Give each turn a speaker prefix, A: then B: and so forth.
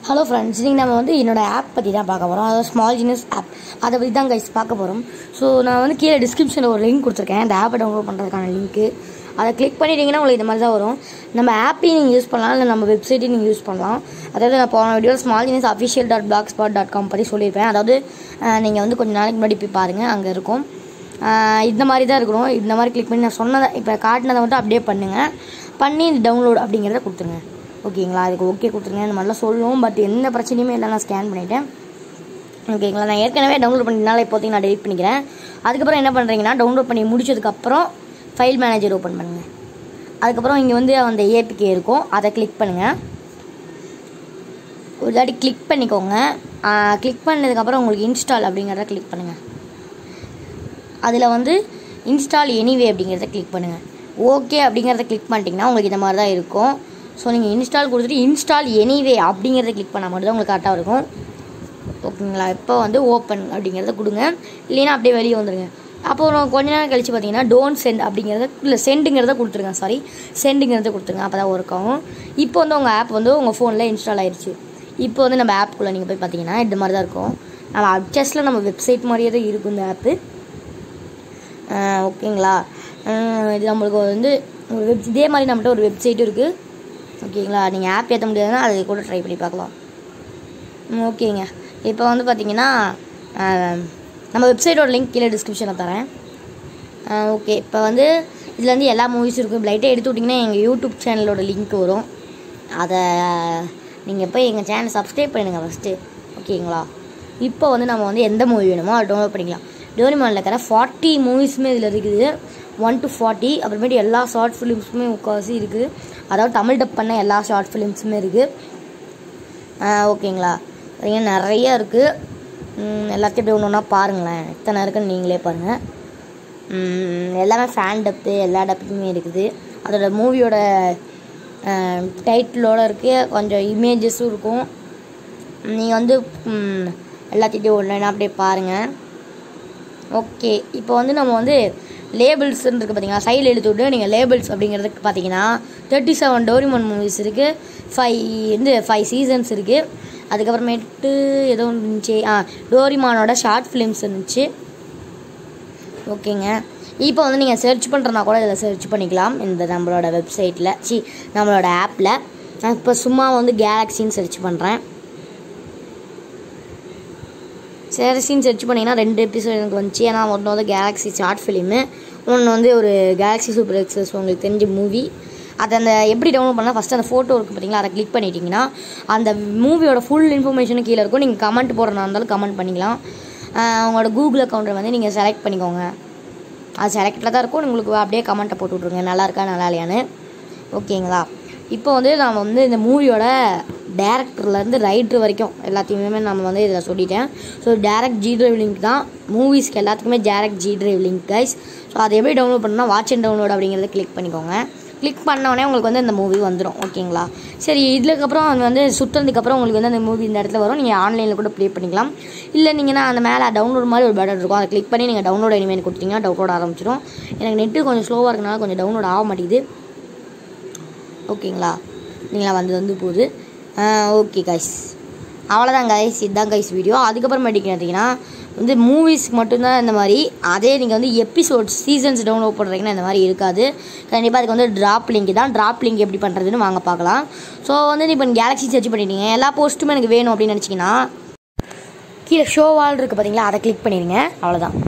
A: hello friends இன்றைக்கி நம்ம வந்து என்னோட ஆப் பற்றி தான் பார்க்க போகிறோம் அதாவது ஸ்மால் ஜினஸ் ஆப் அதை பற்றி தான் கைஸ் பார்க்க போகிறோம் ஸோ நான் வந்து கீழே டிஸ்கிரிப்ஷனில் ஒரு லிங்க் கொடுத்துருக்கேன் அந்த ஆப்பை டவுன்லோட் பண்ணுறதுக்கான லிங்க்கு அதை கிளிக் பண்ணிட்டீங்கன்னா உங்களுக்கு இந்த மாதிரி தான் வரும் நம்ம ஆப்பையும் நீங்கள் யூஸ் பண்ணலாம் இல்லை நம்ம வெப்சைட்டையும் நீங்கள் யூஸ் பண்ணலாம் அதாவது நான் போன video small genius official dot blogspot dot com பற்றி சொல்லியிருப்பேன் அதாவது நீங்கள் வந்து கொஞ்சம் நாளைக்கு முன்னாடி போய் பாருங்கள் அங்கே இருக்கும் ஆஹ் இந்த மாதிரி தான் இருக்கணும் இந்த மாதிரி கிளிக் பண்ணி நான் சொன்னதை இப்போ காட்டினதை மட்டும் அப்படியே பண்ணுங்கள் பண்ணி இந்த டவுன்லோட் அப்படிங்கிறத கொடுத்துருங்க ஓகேங்களா அதுக்கு ஓகே கொடுத்துருங்க இந்த மாதிரிலாம் சொல்லுவோம் பட் எந்த பிரச்சனையுமே இல்லை நான் ஸ்கேன் பண்ணிட்டேன் ஓகேங்களா நான் ஏற்கனவே டவுன்லோட் பண்ணினால இப்போதைக்கு நான் டெலிட் பண்ணிக்கிறேன் அதுக்கப்புறம் என்ன பண்ணுறீங்கன்னா டவுன்லோட் பண்ணி முடிச்சதுக்கப்புறம் ஃபைல் மேனேஜர் ஓப்பன் பண்ணுங்கள் அதுக்கப்புறம் இங்கே வந்து அந்த ஏபிகே இருக்கும் அதை கிளிக் பண்ணுங்கள் ஒரு தாட்டி கிளிக் பண்ணிக்கோங்க கிளிக் பண்ணதுக்கப்புறம் உங்களுக்கு இன்ஸ்டால் அப்படிங்கிறத கிளிக் பண்ணுங்கள் அதில் வந்து இன்ஸ்டால் எனிவே அப்படிங்கிறத கிளிக் பண்ணுங்கள் ஓகே அப்படிங்கிறத கிளிக் பண்ணிட்டீங்கன்னா உங்களுக்கு இந்த மாதிரி தான் இருக்கும் ஸோ நீங்கள் இன்ஸ்டால் கொடுத்துட்டு இன்ஸ்டால் எனிவே அப்படிங்கிறத கிளிக் பண்ணால் மட்டும் தான் உங்களுக்கு கரெக்டாக இருக்கும் ஓகேங்களா இப்போ வந்து ஓப்பன் அப்படிங்கிறத கொடுங்க இல்லைன்னா அப்படியே வெளியே வந்துடுங்க அப்புறம் கொஞ்ச நேரம் கழிச்சு பார்த்தீங்கன்னா டோன்ட் சென்ட் அப்படிங்கிறத இல்லை சென்டுங்கிறத கொடுத்துருங்க சாரி சென்டுங்கிறத கொடுத்துருங்க அப்போ தான் ஒர்க் ஆகும் இப்போ வந்து உங்கள் ஆப் வந்து உங்கள் ஃபோனில் இன்ஸ்டால் ஆயிடுச்சு இப்போ வந்து நம்ம ஆப்புக்குள்ளே நீங்கள் போய் பார்த்தீங்கன்னா இந்த மாதிரி தான் இருக்கும் நம்ம அட்ஜஸ்ட்டில் நம்ம வெப்சைட் மாதிரியே தான் இருக்கும் இந்த ஆப்பு ஓகேங்களா இது நம்மளுக்கு வந்து ஒரு வெப் இதே மாதிரி நம்மகிட்ட ஒரு வெப்சைட்டும் இருக்குது ஓகேங்களா நீங்கள் ஆப் ஏற்ற முடியாதுன்னா அது கூட ட்ரை பண்ணி பார்க்கலாம் ம், ஓகேங்க இப்போ வந்து பார்த்தீங்கன்னா நம்ம வெப்சைட்டோட லிங்க் கீழே டிஸ்கிரிப்ஷனில் தரேன் ஓகே இப்போ வந்து இதில் வந்து எல்லா மூவிஸும் இருக்கும் லைட்டாக எடுத்து விட்டிங்கன்னா எங்கள் யூடியூப் சேனலோட லிங்க் வரும் அதை நீங்கள் போய் எங்கள் சேனல் சப்ஸ்கிரைப் பண்ணுங்க ஃபஸ்ட்டு ஓகேங்களா இப்போ வந்து நம்ம வந்து எந்த மூவி வேணுமோ அதை டவுன்லோட் பண்ணிக்கலாம் டோரிமானில் இருக்கிற ஃபார்ட்டி மூவிஸுமே இதில் இருக்குது ஒன் டு ஃபார்ட்டி அப்புறமேட்டு எல்லா ஷார்ட் ஃபிலிம்ஸுமே முக்கால்வாசி இருக்குது அதாவது தமிழ் டப் பண்ண எல்லா ஷார்ட் ஃபிலிம்ஸுமே இருக்குது ஓகேங்களா பார்த்தீங்கன்னா நிறைய இருக்குது எல்லாத்தையும் அப்படியே ஒன்று ஒன்றா பாருங்களேன் எத்தனை இருக்குன்னு நீங்களே பாருங்கள் ம், எல்லாமே ஃபேன் டப்பு எல்லா டப்புமே இருக்குது அதோட மூவியோட டைட்டிலோட இருக்குது கொஞ்சம் இமேஜஸும் இருக்கும் நீங்கள் வந்து ம், எல்லாத்தையும் ஒன்று அப்படியே பாருங்கள் ஓகே இப்போ வந்து நம்ம வந்து லேபிள்ஸ் இருக்குது பார்த்தீங்களா சைடில் எழுத்து விட்டு நீங்கள் லேபிள்ஸ் அப்படிங்கிறதுக்கு பார்த்தீங்கன்னா தேர்ட்டி செவன் டோரிமன் மூவிஸ் இருக்குது ஃபைவ் வந்து ஃபைவ் சீசன்ஸ் இருக்குது அதுக்கப்புறமேட்டு ஏதோ ஒன்று இருந்துச்சு ஆ டோரிமானோட ஷார்ட் ஃபிலிம்ஸ் இருந்துச்சு ஓகேங்க இப்போ வந்து நீங்கள் சர்ச் பண்ணுறனா கூட இதில் சர்ச் பண்ணிக்கலாம் இந்த நம்மளோட வெப்சைட்டில் சி நம்மளோட ஆப்பில் நான் இப்போ சும்மா வந்து கேலக்ஸின்னு சர்ச் பண்ணுறேன் சேரசின்னு சர்ச் பண்ணிங்கன்னா ரெண்டு எபிசோட் எனக்கு வந்துச்சு ஏன்னா ஒன்று வந்து கேலக்ஸி ஷார்ட் ஃபிலிமு ஒன்று வந்து ஒரு கேலக்ஸி சூப்பர் எக்ஸஸ் உங்களுக்கு தெரிஞ்ச மூவி அதை அந்த எப்படி டவுன்லோட் பண்ணால் ஃபஸ்ட்டு அந்த ஃபோட்டோ இருக்குது பார்த்தீங்களா அதை கிளிக் பண்ணிட்டீங்கன்னா அந்த மூவியோட ஃபுல் இன்ஃபர்மேஷனும் கீழே இருக்கும் நீங்கள் கமெண்ட் போடுறதா இருந்தாலும் கமெண்ட் பண்ணிக்கலாம் ஆஹ் உங்களோட கூகுள் அக்கௌண்ட்டை வந்து நீங்கள் செலக்ட் பண்ணிக்கோங்க அது செலக்டில் தான் இருக்கும் உங்களுக்கு அப்படியே கமெண்ட்டை போட்டு விட்ருங்க நல்லா இருக்கா நல்லா இல்லையான்னு ஓகேங்களா இப்போ வந்து நம்ம வந்து இந்த மூவியோட டேரக்டர்லேருந்து ரைட்ரு வரைக்கும் எல்லாத்தையுமே நம்ம வந்து இதில் சொல்லிட்டேன் so direct G drive link தான் மூவிஸ்க்கு எல்லாத்துக்குமே direct G drive link guys so அதை எப்படி டவுன்லோட் பண்ணால் வாட்ச் அண்ட் டவுன்லோட் அப்படிங்கிறத கிளிக் பண்ணிக்கோங்க கிளிக் பண்ணோடனே உங்களுக்கு வந்து அந்த மூவி வந்துடும் ஓகேங்களா சரி இதுக்கப்புறம் அது வந்து சுற்றுறதுக்கப்புறம் உங்களுக்கு வந்து அந்த மூவி இந்த இடத்துல வரும் நீங்கள் ஆன்லைனில் கூட ப்ளே பண்ணிக்கலாம் இல்லை நீங்கள் நான் அந்த மேலே டவுன்லோட் மாதிரி ஒரு பட்டன் இருக்கும் அதை கிளிக் பண்ணி நீங்கள் டவுன்லோட் இனிமேல் கொடுத்தீங்கன்னா டவுன்லோட் ஆரம்பிச்சிடும் எனக்கு நெட்டு கொஞ்சம் ஸ்லோவாக இருக்கனால கொஞ்சம் டவுன்லோட் ஆக மாட்டேங்குது ஓகேங்களா நீங்களா வந்து வந்து போகுது ஓகே கைஸ் அவ்வளோதான் கைஸ் இதுதான் கைஸ் வீடியோ அதுக்கப்புறமேட்டிக்கு பார்த்தீங்கன்னா வந்து மூவிஸ்க்கு மட்டும்தான் இந்த மாதிரி அதே நீங்கள் வந்து எபிசோட்ஸ் சீசன்ஸ் டவுன்லோட் பண்ணுறீங்கன்னா இந்த மாதிரி இருக்காது கண்டிப்பாக அதுக்கு வந்து ட்ராப் லிங்க் தான் ட்ராப் லிங்க் எப்படி பண்ணுறதுன்னு வாங்க பார்க்கலாம் ஸோ வந்து இப்போ கேலக்ஸி சர்ச் பண்ணிட்டீங்க எல்லா போஸ்ட்டுமே எனக்கு வேணும் அப்படின்னு நினச்சிங்கன்னா கீழே ஷோ வால் இருக்குது பார்த்தீங்களா அதை கிளிக் பண்ணிடுங்க அவ்வளோதான்